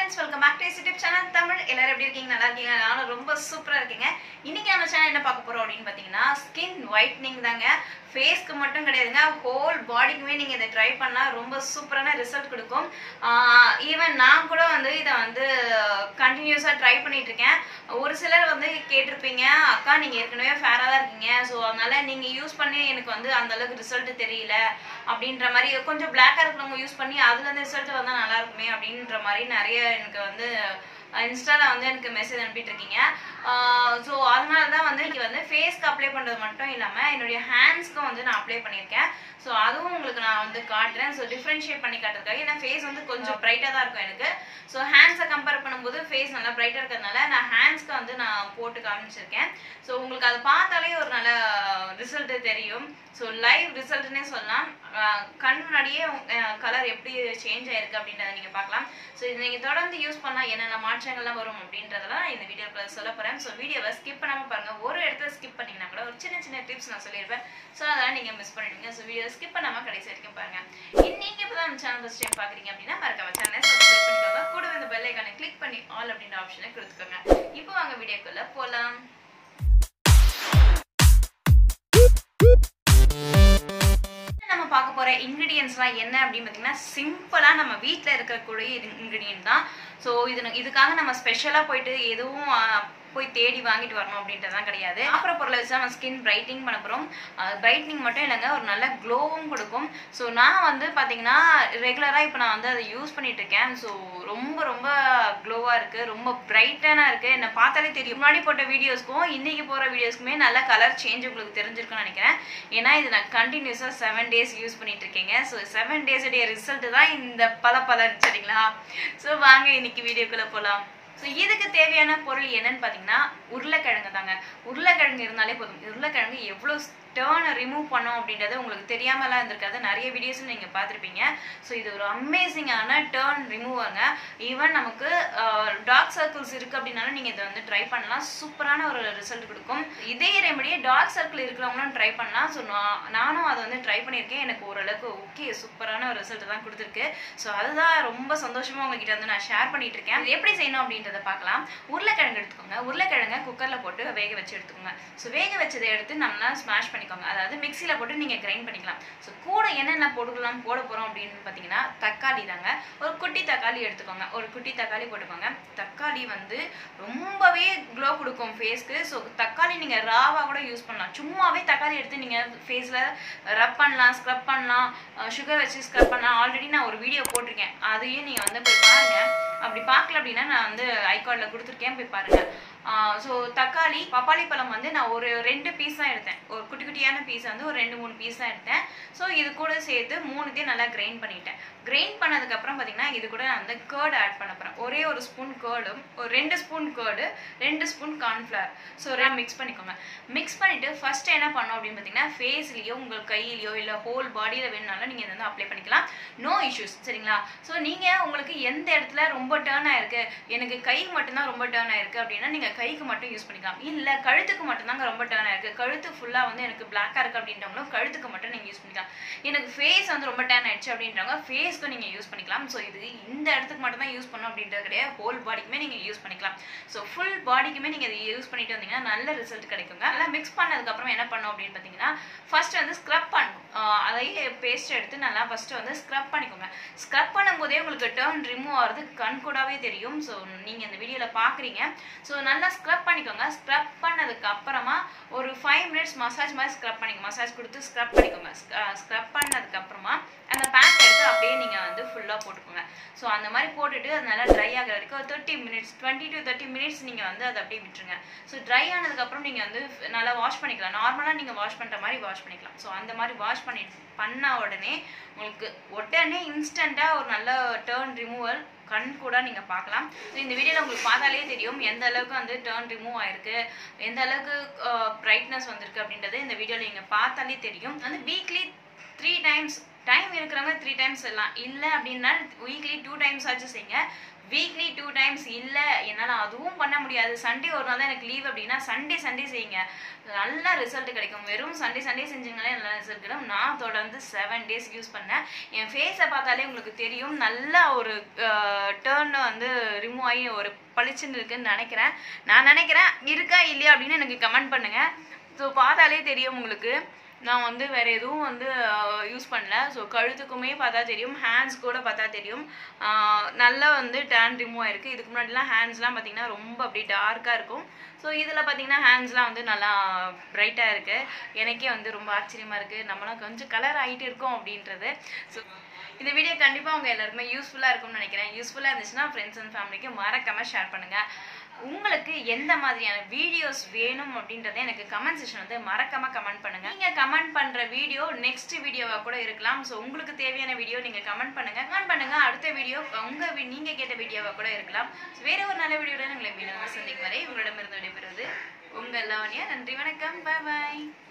friends welcome back to YouTube channel Tamil எல்லாரும் எப்படி இருக்கீங்க நல்லா இருக்கீங்க நானும் ரொம்ப சூப்பரா இருக்கீங்க இன்னைக்கு நம்ம சேனல் என்ன பார்க்க போறோம் அப்படின்னு பார்த்தீங்கன்னா ஸ்கின் ஒயிட்னிங் தாங்க ஃபேஸ்க்கு மட்டும் கிடையாதுங்க ஹோல் பாடிக்குமே நீங்க இதை ட்ரை பண்ணா ரொம்ப சூப்பரான ரிசல்ட் கொடுக்கும் ஈவன் நான் கூட வந்து இதை வந்து கண்டினியூஸாக ட்ரை பண்ணிட்டு இருக்கேன் ஒரு சிலர் வந்து கேட்டிருப்பீங்க அக்கா நீங்க ஏற்கனவே ஃபேராக தான் இருக்கீங்க ஸோ அதனால நீங்க யூஸ் பண்ணி எனக்கு வந்து அந்த அளவுக்கு ரிசல்ட் தெரியல அப்படின்ற மாதிரி கொஞ்சம் பிளாக்காக இருக்கிறவங்க யூஸ் பண்ணி அதுல இருந்து ரிசல்ட் வந்தா நல்லா இருக்குமே அப்படின்ற மாதிரி நிறைய எனக்கு வந்து இன்ஸ்டால வந்து எனக்கு மெசேஜ் அனுப்பிட்டு இருக்கீங்க ஸோ அதனால தான் வந்து இங்கே வந்து ஃபேஸ்க்கு அப்ளை பண்ணுறது மட்டும் இல்லாமல் என்னுடைய ஹேண்ட்ஸ்க்கும் வந்து நான் அப்ளை பண்ணியிருக்கேன் ஸோ அதுவும் உங்களுக்கு நான் வந்து காட்டுறேன் ஸோ டிஃப்ரென்ஷியேட் பண்ணி காட்டுறதுக்காக ஏன்னா ஃபேஸ் வந்து கொஞ்சம் பிரைட்டாக தான் இருக்கும் எனக்கு ஸோ ஹேண்ட்ஸை கம்பேர் பண்ணும்போது ஃபேஸ் நல்லா பிரைட்டாக இருக்கிறதுனால நான் ஹேண்ட்ஸ்க்கு வந்து நான் போட்டு காமிச்சிருக்கேன் ஸோ உங்களுக்கு அதை பார்த்தாலே ஒரு நல்ல ரிசல்ட் தெரியும் ஸோ லைவ் ரிசல்ட்னே சொல்லலாம் அஹ் கண் முன்னாடியே கலர் எப்படி சேஞ்ச் ஆயிருக்கு அப்படின்றத நீங்கள் பார்க்கலாம் ஸோ இது நீங்கள் தொடர்ந்து யூஸ் பண்ணால் என்னென்ன மாற்றங்கள்லாம் வரும் அப்படின்றதெல்லாம் இந்த வீடியோவில் சொல்ல போகிறேன் ஸோ வீடியோவை ஸ்கிப் பண்ணாமல் பாருங்கள் ஒரு இடத்துல ஸ்கிப் பண்ணிங்கன்னா கூட ஒரு சின்ன சின்ன டிப்ஸ் நான் சொல்லியிருப்பேன் ஸோ அதெல்லாம் நீங்கள் மிஸ் பண்ணிடுவீங்க ஸோ வீடியோ ஸ்கிப் பண்ணாமல் கடைசி வரைக்கும் பாருங்கள் இன்னைக்கு இப்போ தான் நம்ம சேனல் ஃபஸ்ட் டைம் பார்க்குறீங்க அப்படின்னா மறக்காம சேனலை சப்ஸ்கிரைப் பண்ணிக்கோங்க கூட இந்த பெல் ஐக்கானை கிளிக் பண்ணி ஆல் அப்படின்ற ஆப்ஷனை கொடுத்துக்கோங்க இப்போ வாங்க வீடியோக்குள்ளே போகலாம் நம்ம பார்க்க போற இன்கிரீடியன்ஸ்லாம் என்ன அப்படின்னு பார்த்தீங்கன்னா சிம்பிளா நம்ம வீட்டில் இருக்கக்கூடிய இன்கிரீடியன்ட் தான் ஸோ இது இதுக்காக நம்ம ஸ்பெஷலாக போயிட்டு எதுவும் ஆ, போய் தேடி வாங்கிட்டு வரணும் அப்படின்றதுலாம் கிடையாது அப்புறம் பொருளை வச்சு நம்ம ஸ்கின் பிரைட்டிங் பண்ண போகிறோம் பிரைட்னிங் மட்டும் இல்லைங்க ஒரு நல்ல க்ளோவும் கொடுக்கும் ஸோ நான் வந்து பார்த்தீங்கன்னா ரெகுலராக இப்போ நான் வந்து அதை யூஸ் பண்ணிட்டு இருக்கேன் ஸோ ரொம்ப ரொம்ப க்ளோவாக இருக்குது ரொம்ப பிரைட்டான இருக்குது என்னை பார்த்தாலே தெரியும் முன்னாடி போட்ட வீடியோஸ்க்கும் இன்னைக்கு போகிற வீடியோஸ்க்குமே நல்ல கலர் சேஞ்ச் உங்களுக்கு தெரிஞ்சிருக்கும்னு நினைக்கிறேன் ஏன்னா இது நான் கண்டினியூஸாக செவன் டேஸ் யூஸ் பண்ணிட்டு இருக்கேங்க ஸோ செவன் டேஸுடைய ரிசல்ட் தான் இந்த பல பலன் சரிங்களா ஸோ வாங்க இன்னைக்கு வீடியோக்குள்ளே போகலாம் ஸோ இதுக்கு தேவையான பொருள் என்னன்னு பார்த்தீங்கன்னா உருளைக்கிழங்கு தாங்க உருளைக்கிழங்கு இருந்தாலே போதும் உருளைக்கிழங்கு எவ்வளோ டேர்னை ரிமூவ் பண்ணோம் அப்படின்றது உங்களுக்கு தெரியாமலாம் இருந்திருக்காது நிறைய வீடியோஸில் நீங்கள் பார்த்துருப்பீங்க ஸோ இது ஒரு அமேசிங்கான டேர்ன் ரிமூவருங்க ஈவன் நமக்கு டார்க் சர்க்கிள்ஸ் இருக்குது அப்படின்னாலும் நீங்கள் இதை வந்து ட்ரை பண்ணலாம் சூப்பரான ஒரு ரிசல்ட் கொடுக்கும் இதே ரெமடியே டார்க் சர்க்கிள் இருக்கிறவங்களும் ட்ரை பண்ணலாம் ஸோ நானும் அதை வந்து ட்ரை பண்ணியிருக்கேன் எனக்கு ஓரளவுக்கு ஓகே சூப்பரான ஒரு ரிசல்ட் தான் கொடுத்துருக்கு ஸோ அதுதான் ரொம்ப சந்தோஷமாக உங்ககிட்ட வந்து நான் ஷேர் பண்ணிட்டு இருக்கேன் இது எப்படி செய்யணும் அப்படின்றத பார்க்கலாம் உருளைக்கிழங்கு எடுத்துக்கோங்க உருளைக்கிழங்கை குக்கரில் போட்டு வேக வச்சு எடுத்துக்கோங்க ஸோ வேக வச்சதை எடுத்து நல்லா ஸ்மாஷ் பண்ணிக்கோங்க அதாவது மிக்சியில் போட்டு நீங்கள் கிரைண்ட் பண்ணிக்கலாம் ஸோ கூட என்னென்ன போட்டுக்கலாம் போட போகிறோம் அப்படின்னு பார்த்தீங்கன்னா தக்காளி தாங்க ஒரு குட்டி தக்காளி எடுத்துக்கோங்க ஒரு குட்டி தக்காளி போட்டுக்கோங்க தக்காளி வந்து ரொம்பவே க்ளோ கொடுக்கும் ஃபேஸ்க்கு ஸோ தக்காளி நீங்கள் ராவாக கூட யூஸ் பண்ணலாம் சும்மாவே தக்காளி எடுத்து நீங்கள் ஃபேஸில் ரப் பண்ணலாம் ஸ்க்ரப் பண்ணலாம் சுகர் வச்சு ஸ்க்ரப் பண்ணலாம் ஆல்ரெடி நான் ஒரு வீடியோ போட்டிருக்கேன் அதையும் நீங்கள் வந்து போய் பாருங்கள் அப்படி பார்க்கல அப்படின்னா நான் வந்து ஐகார்டில் கொடுத்துருக்கேன் போய் பாருங்கள் ஸோ தக்காளி பப்பாளி பழம் வந்து நான் ஒரு ரெண்டு பீஸ் தான் எடுத்தேன் ஒரு குட்டி குட்டியான பீஸ் வந்து ஒரு ரெண்டு மூணு பீஸ் தான் எடுத்தேன் ஸோ இது கூட சேர்த்து மூணுத்தையும் நல்லா கிரைண்ட் பண்ணிட்டேன் கிரைண்ட் பண்ணதுக்கப்புறம் பார்த்தீங்கன்னா இது கூட நான் வந்து கேர்டு ஆட் பண்ண போகிறேன் ஒரே ஒரு ஸ்பூன் கேர்டும் ஒரு ரெண்டு ஸ்பூன் கேர்டு ரெண்டு ஸ்பூன் கார்ன்ஃப்ளவர் ஸோ மிக்ஸ் பண்ணிக்கோங்க மிக்ஸ் பண்ணிவிட்டு ஃபஸ்ட்டு என்ன பண்ணோம் அப்படின்னு பார்த்தீங்கன்னா ஃபேஸ்லேயோ உங்கள் கையிலையோ இல்லை ஹோல் பாடியில் வேணுனாலும் நீங்கள் இதை வந்து அப்ளை பண்ணிக்கலாம் நோ இஷ்யூஸ் சரிங்களா ஸோ நீங்கள் உங்களுக்கு எந்த இடத்துல ரொம்ப டேர்ன் ஆயிருக்கு எனக்கு கை மட்டும்தான் ரொம்ப டேர்ன் ஆயிருக்கு அப்படின்னா நீங்கள் கைக்கு மட்டும் யூஸ் பண்ணிக்கலாம் இல்லை கழுத்துக்கு மட்டும்தாங்க ரொம்ப டேர்ன் ஆயிருக்கு கழுத்து ஃபுல்லாக வந்து எனக்கு பிளாக்காக இருக்குது அப்படின்றவங்களும் கழுத்துக்கு மட்டும் நீங்கள் யூஸ் பண்ணிக்கலாம் எனக்கு ஃபேஸ் வந்து ரொம்ப டேர்ன் ஆயிடுச்சு அப்படின்றவங்க ஃபேஸ்க்கு நீங்கள் யூஸ் பண்ணிக்கலாம் ஸோ இது இந்த இடத்துக்கு மட்டும் தான் யூஸ் பண்ணணும் அப்படின்றது கிடையாது ஹோல் பாடிக்குமே நீங்கள் யூஸ் பண்ணிக்கலாம் ஸோ ஃபுல் பாடிக்குமே நீங்கள் இதை யூஸ் பண்ணிட்டு வந்தீங்கன்னா நல்ல ரிசல்ட் கிடைக்குங்க நல்லா மிக்ஸ் பண்ணதுக்கப்புறம் என்ன பண்ணோம் அப்படின்னு பார்த்தீங்கன்னா ஃபர்ஸ்ட் வந்து ஸ்க்ரப் பண்ணணும் ஆஹ் அதையே பேஸ்ட் எடுத்து நல்லா ஃபர்ஸ்ட் வந்து ஸ்க்ரப் பண்ணிக்கோங்க ஸ்க்ரப் பண்ணும்போதே உங்களுக்கு டேர்ன் ரிமூவ் ஆகிறது கண் கூடாவே தெரியும் ஸோ நீங்கள் இந்த வீடியோவில் பார்க்குறீங்க ஸோ நல்லா ஸ்க்ரப் பண்ணிக்கோங்க ஸ்க்ரப் பண்ணதுக்கு அப்புறமா ஒரு ஃபைவ் மினிட்ஸ் மசாஜ் மாதிரி ஸ்க்ரப் பண்ணிக்கோங்க மசாஜ் கொடுத்து ஸ்க்ரப் பண்ணிக்கோங்க ஸ்க்ரப் பண்ணதுக்கு அப்புறமா அந்த பேக் எடுத்து அப்படியே நீங்கள் வந்து ஃபுல்லாக போட்டுக்கோங்க ஸோ அந்த மாதிரி போட்டுட்டு அது நல்லா ட்ரை ஆகிற வரைக்கும் ஒரு thirty minutes twenty to thirty minutes நீங்கள் வந்து அதை அப்படியே விட்டுருங்க ஸோ ட்ரை ஆனதுக்கப்புறம் நீங்கள் வந்து நல்லா வாஷ் பண்ணிக்கலாம் நார்மலாக நீங்கள் வாஷ் பண்ணுற மாதிரி வாஷ் பண்ணிக்கலாம் ஸோ அந்த மாதிரி வாஷ் பண்ணி பண்ண உடனே உங்களுக்கு உடனே இன்ஸ்டண்ட்டாக ஒரு நல்ல டேர்ன் ரிமூவல் கண் கூட நீங்கள் பார்க்கலாம் ஸோ இந்த வீடியோவில் உங்களுக்கு பார்த்தாலே தெரியும் எந்த அளவுக்கு வந்து டேர்ன் ரிமூவ் ஆயிருக்கு எந்த அளவுக்கு பிரைட்னஸ் வந்திருக்கு அப்படின்றது இந்த வீடியோவில் நீங்கள் பார்த்தாலே தெரியும் வந்து வீக்லி த்ரீ டைம்ஸ் டைம் இருக்கிறவங்க த்ரீ டைம்ஸ் எல்லாம் இல்லை அப்படின்னா வீக்லி டூ டைம்ஸ் ஆச்சும் செய்யுங்க வீக்லி டூ டைம்ஸ் இல்லை என்னால் அதுவும் பண்ண முடியாது சண்டே ஒரு நாள் தான் எனக்கு லீவ் அப்படின்னா சண்டே சண்டே செய்யுங்க நல்ல ரிசல்ட் கிடைக்கும் வெறும் சண்டே சண்டே செஞ்சீங்களே நல்ல ரிசல்ட் கிடைக்கும் நான் தொடர்ந்து செவன் டேஸ் யூஸ் பண்ணேன் என் ஃபேஸை பார்த்தாலே உங்களுக்கு தெரியும் நல்ல ஒரு டேர்ன் வந்து ரிமூவ் ஆகி ஒரு பளிச்சுன்னு இருக்குன்னு நினைக்கிறேன் நான் நினைக்கிறேன் இருக்கா இல்லையா அப்படின்னு எனக்கு கமெண்ட் பண்ணுங்க ஸோ பார்த்தாலே தெரியும் உங்களுக்கு நான் வந்து வேற எதுவும் வந்து யூஸ் பண்ணல ஸோ கழுத்துக்குமே பார்த்தா தெரியும் ஹேண்ட்ஸ் கூட பார்த்தா தெரியும் ஆஹ் நல்லா வந்து டேன் ரிமூவ் ஆயிருக்கு இதுக்கு முன்னாடிலாம் ஹேண்ட்ஸ்லாம் பார்த்தீங்கன்னா ரொம்ப அப்படியே டார்க்காக இருக்கும் ஸோ இதில் பார்த்தீங்கன்னா ஹேண்ட்ஸ்லாம் வந்து நல்லா பிரைட்டாக இருக்குது எனக்கே வந்து ரொம்ப ஆச்சரியமாக இருக்குது நம்மளாம் கொஞ்சம் கலர் ஆகிட்டு இருக்கோம் அப்படின்றது ஸோ இந்த வீடியோ கண்டிப்பாக உங்கள் எல்லாருக்குமே யூஸ்ஃபுல்லாக இருக்கும்னு நினைக்கிறேன் யூஸ்ஃபுல்லாக இருந்துச்சுன்னா ஃப்ரெண்ட்ஸ் அண்ட் ஃபேமிலிக்கு மறக்காமல் ஷேர் பண்ணுங்கள் உங்களுக்கு எந்த மாதிரியான வீடியோஸ் வேணும் அப்படின்றத எனக்கு கமெண்ட் செக்ஷன் வந்து மறக்காம கமெண்ட் பண்ணுங்க நீங்க கமெண்ட் பண்ற வீடியோ நெக்ஸ்ட் வீடியோவா கூட இருக்கலாம் ஸோ உங்களுக்கு தேவையான வீடியோ நீங்க கமெண்ட் பண்ணுங்க கமெண்ட் பண்ணுங்க அடுத்த வீடியோ உங்க வி- நீங்க கேட்ட வீடியோவா கூட இருக்கலாம் So, வேற ஒரு நல்ல வீடியோட உங்களை மீண்டும் சந்திக்கும் வரை உங்களிடமிருந்து விடைபெறுவது உங்கள் லவனியா நன்றி வணக்கம் பாய் பாய்